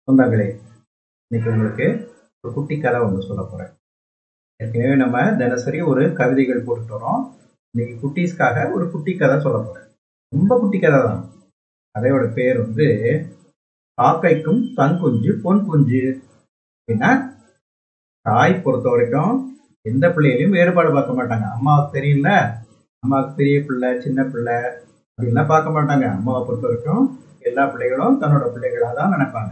சொந்தங்களே இன்னைக்கு உங்களுக்கு ஒரு குட்டி கதை ஒன்று சொல்ல போறேன் ஏற்கனவே நம்ம தினசரி ஒரு கவிதைகள் போட்டுட்டு வரோம் இன்னைக்கு குட்டீஸ்க்காக ஒரு குட்டி கதை சொல்ல போறேன் ரொம்ப குட்டி கதை தான் கதையோட பேர் வந்து காக்கைக்கும் தங்குஞ்சு பொன் குஞ்சு அப்படின்னா தாய் பொறுத்த வரைக்கும் எந்த பிள்ளைகளையும் வேறுபாடு பார்க்க மாட்டாங்க அம்மாவுக்கு தெரியல அம்மாவுக்கு பெரிய பிள்ளை சின்ன பிள்ளை அப்படின்லாம் பார்க்க மாட்டாங்க அம்மாவை பொறுத்த வரைக்கும் எல்லா பிள்ளைகளும் தன்னோட பிள்ளைகளாக தான் நினைப்பாங்க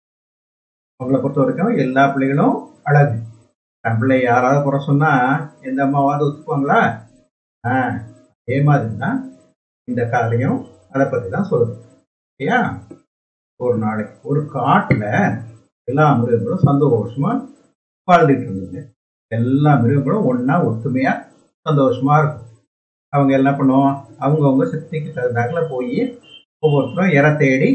அவங்கள பொறுத்த வரைக்கும் எல்லா பிள்ளைகளும் அழகு தன் பிள்ளை யாராவது குறை சொன்னா எந்த அம்மாவாவது ஒத்துக்குவாங்களா ஆ அதே மாதிரி தான் இந்த கதையும் அதை பற்றி தான் சொல்லுது சரியா ஒரு நாளைக்கு ஒரு காட்டுல எல்லா மிருகங்களும் சந்தோஷமா வாழ்ந்துட்டு இருந்தது எல்லா மிருகங்களும் ஒண்ணா ஒத்துமையா சந்தோஷமா இருக்கும் அவங்க என்ன பண்ணுவோம் அவங்கவுங்க சக்திக்கு தகுந்தாக்குல போய் ஒவ்வொருத்தரும் இறை தேடி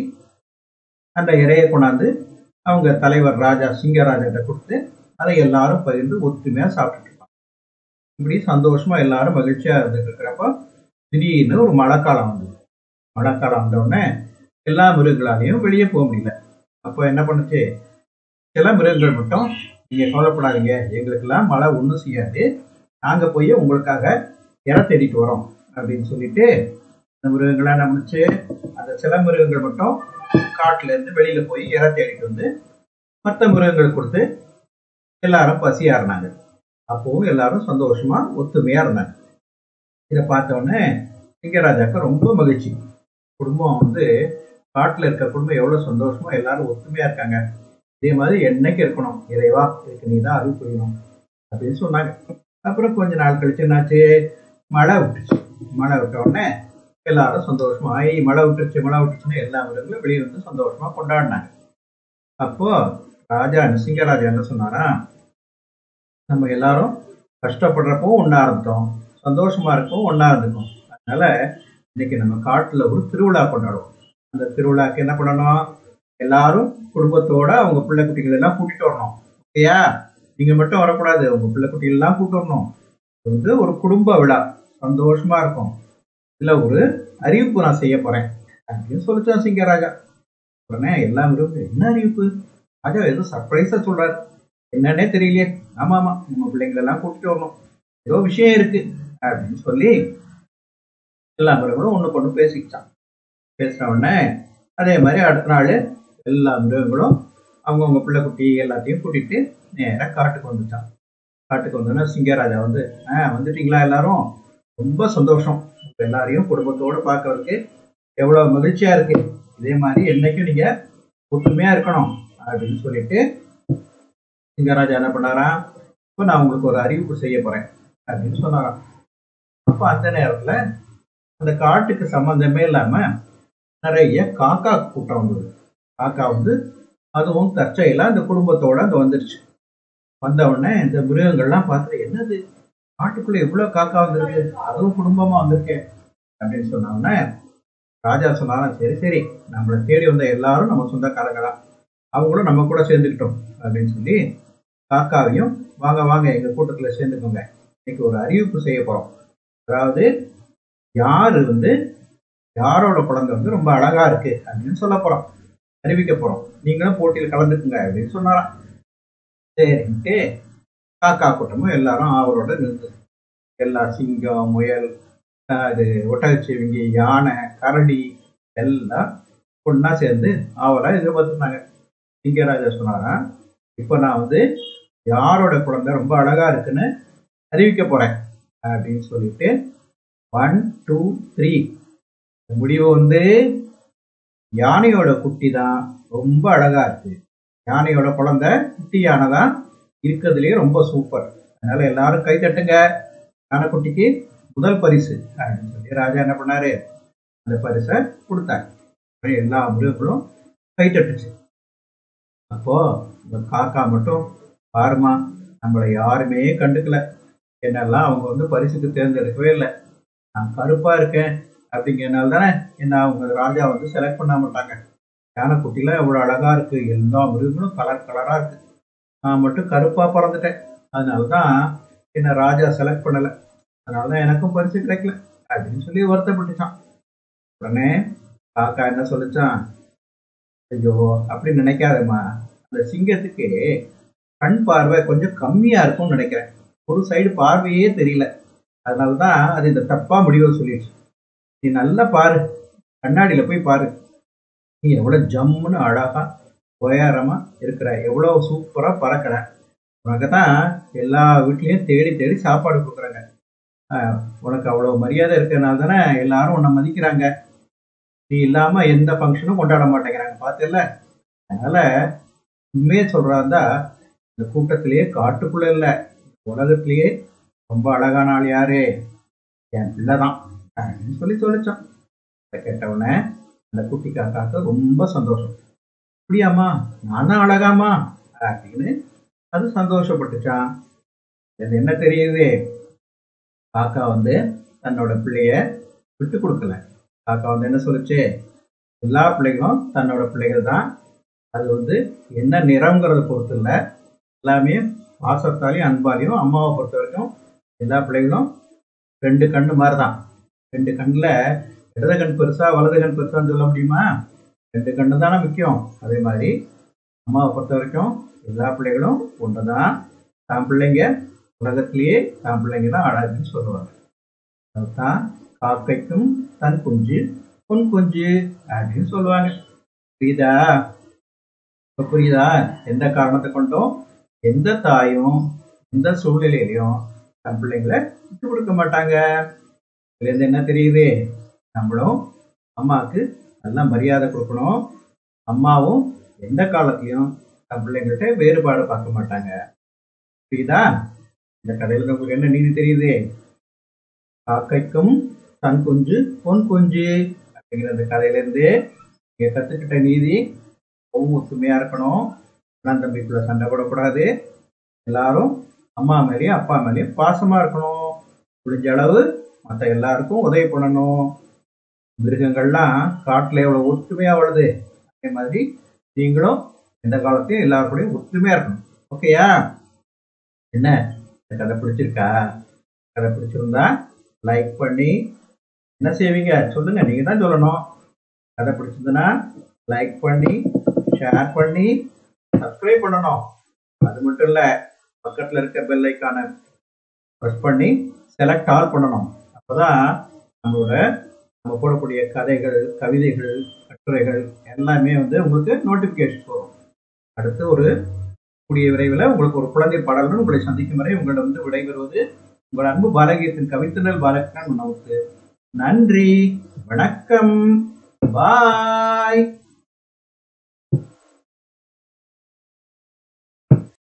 அந்த இறையை கொண்டாந்து அவங்க தலைவர் ராஜா சிங்கராஜாட்ட கொடுத்து அதை எல்லாரும் பகிர்ந்து ஒத்துமையா சாப்பிட்டுட்டு இருப்பாங்க இப்படி சந்தோஷமா எல்லாரும் மகிழ்ச்சியா இருந்துட்டு இருக்கிறப்ப திடீர்னு ஒரு மழைக்காலம் வந்தது மழைக்காலம் வந்த உடனே எல்லா மிருகங்களாலையும் வெளியே போக முடியல அப்போ என்ன பண்ணுச்சு சில மிருகங்கள் மட்டும் நீங்க கவலைப்படாதீங்க எங்களுக்கெல்லாம் மழை ஒன்றும் செய்யாது நாங்க போய் உங்களுக்காக இறை தேடிட்டு வரோம் அப்படின்னு சொல்லிட்டு அந்த மிருகங்கள்லாம் என்ன பண்ணுச்சு அந்த சில மிருகங்கள் மட்டும் காட்டுல இருந்து வெளியில போய் இறை தேடிட்டு வந்து மற்ற மிருகங்களுக்கு கொடுத்து எல்லாரும் பசியாறினாங்க அப்பவும் எல்லாரும் சந்தோஷமா ஒத்துமையா இருந்தாங்க இதை பார்த்த உடனே சிங்கராஜாக்கு ரொம்ப மகிழ்ச்சி குடும்பம் வந்து காட்டுல இருக்க குடும்பம் எவ்வளவு சந்தோஷமா எல்லாரும் ஒத்துமையா இருக்காங்க இதே மாதிரி என்னைக்கு இருக்கணும் இறைவா இதுக்கு நீ தான் அருள் புரியணும் அப்படின்னு சொன்னாங்க அப்புறம் கொஞ்ச நாள் கழிச்சு என்னாச்சு மழை விட்டுச்சு மழை விட்ட உடனே எல்லாரும் சந்தோஷமா ஐ மழை விட்டுருச்சு மழை விட்டுருச்சுன்னு எல்லா மிருகங்களும் வெளியே வந்து சந்தோஷமா கொண்டாடினாங்க அப்போ ராஜா சிங்கராஜா என்ன சொன்னாரா நம்ம எல்லாரும் கஷ்டப்படுறப்போ ஒண்ணா இருந்தோம் சந்தோஷமா இருக்கோம் ஒண்ணா இருந்துக்கும் அதனால இன்னைக்கு நம்ம காட்டுல ஒரு திருவிழா கொண்டாடுவோம் அந்த திருவிழாக்கு என்ன பண்ணணும் எல்லாரும் குடும்பத்தோட அவங்க பிள்ளை குட்டிகள் எல்லாம் கூட்டிட்டு வரணும் ஓகேயா நீங்க மட்டும் வரக்கூடாது உங்க பிள்ளை குட்டிகள் எல்லாம் கூட்டு வரணும் இது வந்து ஒரு குடும்ப விழா சந்தோஷமா இருக்கும் இதுல ஒரு அறிவிப்பு நான் செய்ய போறேன் அப்படின்னு சொல்லிச்சான் சிங்கராஜா உடனே எல்லா மிருகம் என்ன அறிவிப்பு ராஜா ஏதோ சர்ப்ரைஸா சொல்றாரு என்னன்னே தெரியலையே ஆமா ஆமா நம்ம பிள்ளைங்களை எல்லாம் கூட்டிட்டு வரணும் ஏதோ விஷயம் இருக்கு அப்படின்னு சொல்லி எல்லா மிருகங்களும் ஒண்ணு கொண்டு பேசிக்கிச்சான் பேசின உடனே அதே மாதிரி அடுத்த நாள் எல்லா மிருகங்களும் அவங்கவுங்க பிள்ளை குட்டி எல்லாத்தையும் கூட்டிட்டு நேராக காட்டுக்கு வந்துட்டான் காட்டுக்கு வந்தோன்னா சிங்கராஜா வந்து ஆ வந்துட்டீங்களா எல்லாரும் ரொம்ப சந்தோஷம் உங்க எல்லாரையும் குடும்பத்தோட பார்க்கறதுக்கு எவ்வளவு மகிழ்ச்சியா இருக்கு இதே மாதிரி என்னைக்கும் நீங்க ஒற்றுமையா இருக்கணும் அப்படின்னு சொல்லிட்டு சிங்கராஜா என்ன பண்ணாரா இப்போ நான் உங்களுக்கு ஒரு அறிவிப்பு செய்ய போறேன் அப்படின்னு சொன்னாராம் அப்போ அந்த நேரத்துல அந்த காட்டுக்கு சம்பந்தமே இல்லாம நிறைய காக்கா கூட்டம் வந்தது காக்கா வந்து அதுவும் தற்செயலா அந்த குடும்பத்தோட அங்க வந்துருச்சு வந்த உடனே இந்த மிருகங்கள்லாம் பார்த்துட்டு என்னது காட்டுக்குள்ள எவ்வளவு காக்கா வந்திருக்கு அதுவும் குடும்பமா வந்திருக்கேன் அப்படின்னு சொன்ன உடனே ராஜா சொன்னாலும் சரி சரி நம்மளை தேடி வந்த எல்லாரும் நம்ம சொந்தக்காரங்க தான் அவங்களும் நம்ம கூட சேர்ந்துக்கிட்டோம் அப்படின்னு சொல்லி காக்காவையும் வாங்க வாங்க எங்க கூட்டத்துல சேர்ந்துக்கோங்க இன்னைக்கு ஒரு அறிவிப்பு செய்ய போறோம் அதாவது யாரு வந்து யாரோட குழந்தை வந்து ரொம்ப அழகா இருக்கு அப்படின்னு சொல்ல போறோம் அறிவிக்க போறோம் நீங்களும் போட்டியில் கலந்துக்குங்க அப்படின்னு சொன்னாராம் சரின்ட்டு காக்கா கூட்டமும் எல்லாரும் அவரோட இருந்தது எல்லா சிங்கம் முயல் ஆஹ் இது ஒட்டகச்சிவிங்கி யானை கரடி எல்லாம் ஒண்ணா சேர்ந்து அவரா எதிர்பார்த்துருந்தாங்க சிங்கராஜா சொன்னாரா இப்போ நான் வந்து யாரோட குழந்தை ரொம்ப அழகா இருக்குன்னு அறிவிக்க போறேன் அப்படின்னு சொல்லிட்டு ஒன் டூ த்ரீ முடிவு வந்து யானையோட குட்டி தான் ரொம்ப அழகா இருக்கு யானையோட குழந்தை குட்டி யானை தான் இருக்கிறதுலயே ரொம்ப சூப்பர் அதனால எல்லாரும் கை தட்டுங்க யானைக்குட்டிக்கு முதல் பரிசு அப்படின்னு சொல்லி ராஜா என்ன பண்ணாரு அந்த பரிசை கொடுத்தாங்க அப்புறம் எல்லா மிருகங்களும் கை தட்டுச்சு அப்போ இந்த காக்கா மட்டும் பாருமா நம்மளை யாருமே கண்டுக்கல என்னெல்லாம் அவங்க வந்து பரிசுக்கு தேர்ந்தெடுக்கவே இல்லை நான் கருப்பா இருக்கேன் அப்படிங்கிறனால தானே என்ன அவங்க ராஜா வந்து செலக்ட் பண்ண மாட்டாங்க யானைக்குட்டில எவ்வளவு அழகா இருக்கு எல்லா மிருகங்களும் கலர் கலரா இருக்கு நான் மட்டும் கருப்பா பிறந்துட்டேன் அதனாலதான் என்ன ராஜா செலக்ட் பண்ணல அதனாலதான் எனக்கும் பரிசு கிடைக்கல அப்படின்னு சொல்லி வருத்தப்பட்டுச்சான் உடனே காக்கா என்ன சொல்லுச்சான் ஐயோ அப்படி நினைக்காதம்மா அந்த சிங்கத்துக்கு கண் பார்வை கொஞ்சம் கம்மியா இருக்கும்னு நினைக்கிறேன் ஒரு சைடு பார்வையே தெரியல அதனால தான் அது இந்த தப்பா முடிவை சொல்லிடுச்சு நீ நல்லா பாரு கண்ணாடியில போய் பாரு நீ எவ்வளவு ஜம்முன்னு அழகா உயரமா இருக்கிற எவ்வளவு சூப்பரா பறக்கிற உனக்கு தான் எல்லா வீட்லயும் தேடி தேடி சாப்பாடு கொடுக்குறாங்க ஆஹ் உனக்கு அவ்வளவு மரியாதை இருக்கிறதுனால தானே எல்லாரும் உன்னை மதிக்கிறாங்க நீ இல்லாம எந்த ஃபங்க்ஷனும் கொண்டாட மாட்டேங்கிறாங்க பார்த்தல அதனால உண்மையே சொல்றாருந்தா இந்த கூட்டத்திலேயே காட்டுக்குள்ள இல்ல உலகத்திலேயே ரொம்ப அழகான ஆள் யாரு என் பிள்ளைதான் அப்படின்னு சொல்லி சொல்லிச்சான் இதை கேட்டவுடனே அந்த குட்டி காக்காக்கு ரொம்ப சந்தோஷம் அப்படியாம்மா நான் தான் அழகாமா அப்படின்னு அது சந்தோஷப்பட்டுச்சான் இது என்ன தெரியுது காக்கா வந்து தன்னோட பிள்ளைய விட்டு கொடுக்கல காக்கா வந்து என்ன சொல்லுச்சு எல்லா பிள்ளைகளும் தன்னோட பிள்ளைகள் தான் அது வந்து என்ன நிறங்கிறத பொறுத்து இல்லை எல்லாமே பாசத்தாலையும் அன்பாலையும் அம்மாவை பொறுத்த வரைக்கும் எல்லா பிள்ளைகளும் ரெண்டு கண்ணு மாதிரி தான் ரெண்டு கண்ணில் இடது கண் பெருசா வலது கண் பெருசான்னு சொல்ல முடியுமா ரெண்டு கண்ணு தானே முக்கியம் அதே மாதிரி அம்மாவை பொறுத்த வரைக்கும் எல்லா பிள்ளைகளும் ஒன்று தான் தான் பிள்ளைங்க உலகத்திலேயே தான் பிள்ளைங்க தான் அழகுன்னு சொல்லுவாங்க அதுதான் காக்கைக்கும் தன் குஞ்சு பொன் குஞ்சு அப்படின்னு சொல்லுவாங்க புரியுதா இப்ப புரியுதா எந்த காரணத்தை கொண்டும் எந்த தாயும் எந்த சூழ்நிலையிலையும் தன் பிள்ளைங்களை விட்டு கொடுக்க மாட்டாங்க இதுல இருந்து என்ன தெரியுது நம்மளும் அம்மாவுக்கு நல்லா மரியாதை கொடுக்கணும் அம்மாவும் எந்த காலத்திலையும் தன் பிள்ளைங்கள்ட்ட வேறுபாடு பார்க்க மாட்டாங்க புரியுதா இந்த கதையில உங்களுக்கு என்ன நீதி தெரியுது காக்கைக்கும் தன் குஞ்சு பொன் குஞ்சு அப்படிங்கிற அந்த கதையில இருந்து நீங்க கத்துக்கிட்ட நீதி ரொம்ப ஒத்துமையா இருக்கணும் அண்ணன் தம்பிக்குள்ள சண்டை போடக்கூடாது எல்லாரும் அம்மா மேலேயும் அப்பா மேலேயும் பாசமா இருக்கணும் முடிஞ்ச அளவு மற்ற எல்லாருக்கும் உதவி பண்ணணும் மிருகங்கள்லாம் காட்டுல எவ்வளவு ஒற்றுமையா வாழுது அதே மாதிரி நீங்களும் எந்த காலத்தையும் எல்லாரும் கூடயும் ஒற்றுமையா இருக்கணும் ஓகேயா என்ன இந்த கதை பிடிச்சிருக்கா கதை பிடிச்சிருந்தா லைக் பண்ணி என்ன செய்வீங்க சொல்லுங்க நீங்க தான் சொல்லணும் கதை பிடிச்சிருந்ததுன்னா லைக் பண்ணி ஷேர் பண்ணி சப்ஸ்கிரைப் பண்ணணும் அது மட்டும் இல்ல பக்கத்துல இருக்க பெல் ஐக்கான ப்ரெஸ் பண்ணி செலக்ட் ஆல் பண்ணணும் அப்பதான் நம்மளோட நம்ம போடக்கூடிய கதைகள் கவிதைகள் கட்டுரைகள் எல்லாமே வந்து உங்களுக்கு நோட்டிபிகேஷன் வரும் அடுத்து ஒரு கூடிய விரைவில் உங்களுக்கு ஒரு குழந்தை பாடலுடன் உங்களை சந்திக்கும் வரை உங்களிடம் வந்து விடைபெறுவது உங்கள் அன்பு பாலகீயத்தின் கவித்தனல் பாலகன் உணவுக்கு நன்றி வணக்கம் பாய்